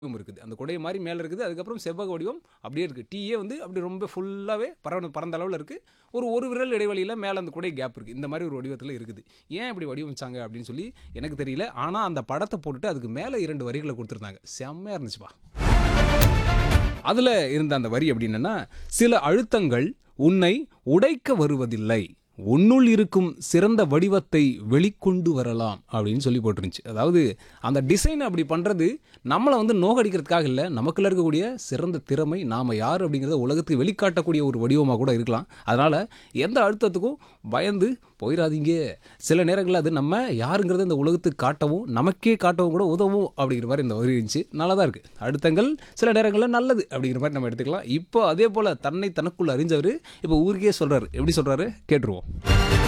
வடிவம் இருக்குது அந்த குடை மாதிரி மேலே இருக்குது அதுக்கப்புறம் செவ்வக வடிவம் அப்படியே இருக்குது டீயே வந்து அப்படி ரொம்ப ஃபுல்லாகவே பரவ பரந்த அளவில் இருக்குது ஒரு ஒரு விரல் இடைவெளியில் மேலே அந்த குடை கேப் இருக்குது இந்த மாதிரி ஒரு வடிவத்தில் இருக்குது ஏன் இப்படி வடிவமைச்சாங்க அப்படின்னு சொல்லி எனக்கு தெரியல ஆனால் அந்த படத்தை போட்டுட்டு அதுக்கு மேலே இரண்டு வரிகளை கொடுத்துருந்தாங்க செம்மையாக இருந்துச்சுப்பா அதில் இருந்த அந்த வரி அப்படின்னா சில அழுத்தங்கள் உன்னை உடைக்க வருவதில்லை உன்னுள் இருக்கும் சிறந்த வடிவத்தை வெளிக்கொண்டு வரலாம் அப்படின்னு சொல்லி போட்டிருந்துச்சு அதாவது அந்த டிசைன் அப்படி பண்ணுறது நம்மளை வந்து நோகடிக்கிறதுக்காக இல்லை நமக்குள்ள இருக்கக்கூடிய சிறந்த திறமை நாம் யார் அப்படிங்கிறத உலகத்துக்கு வெளிக்காட்டக்கூடிய ஒரு வடிவமாக கூட இருக்கலாம் அதனால் எந்த அழுத்தத்துக்கும் பயந்து போயிடாதீங்க சில நேரங்களில் அது நம்ம யாருங்கிறத இந்த உலகத்துக்கு காட்டவும் நமக்கே காட்டவும் கூட உதவும் அப்படிங்கிற மாதிரி இந்த வரி இருந்துச்சு நல்லா தான் இருக்குது அழுத்தங்கள் சில நேரங்களில் நல்லது அப்படிங்கிற மாதிரி நம்ம எடுத்துக்கலாம் இப்போ அதே போல் தன்னை தனக்குள்ள அறிஞ்சவர் இப்போ ஊருக்கே சொல்கிறாரு எப்படி சொல்கிறாரு கேட்டுருவோம்